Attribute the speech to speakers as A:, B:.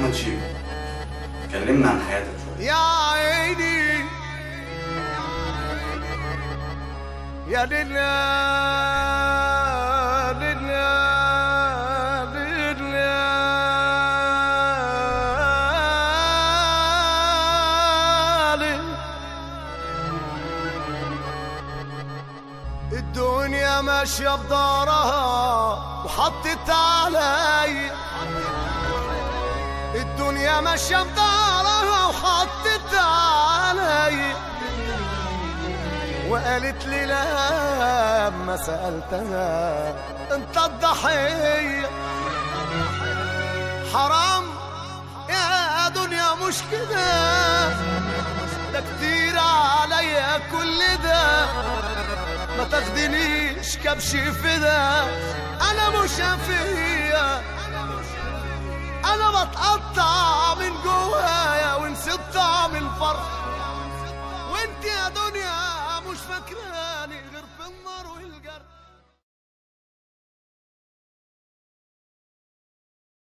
A: احمد شيبه كلمنا عن حياتك شويه
B: يا عيني يا لله لله لله الدنيا ماشية بدارها وحطت علي الدنيا ماشية بدارها وحطت علي وقالت لي لما سألتها انت الضحية حرام يا دنيا مش كده ده كتير عليا كل ده ما تاخدنيش كبش فدا انا مش فيا انا بتقطع من جوايا ونسيت طعم الفرح وانت يا دنيا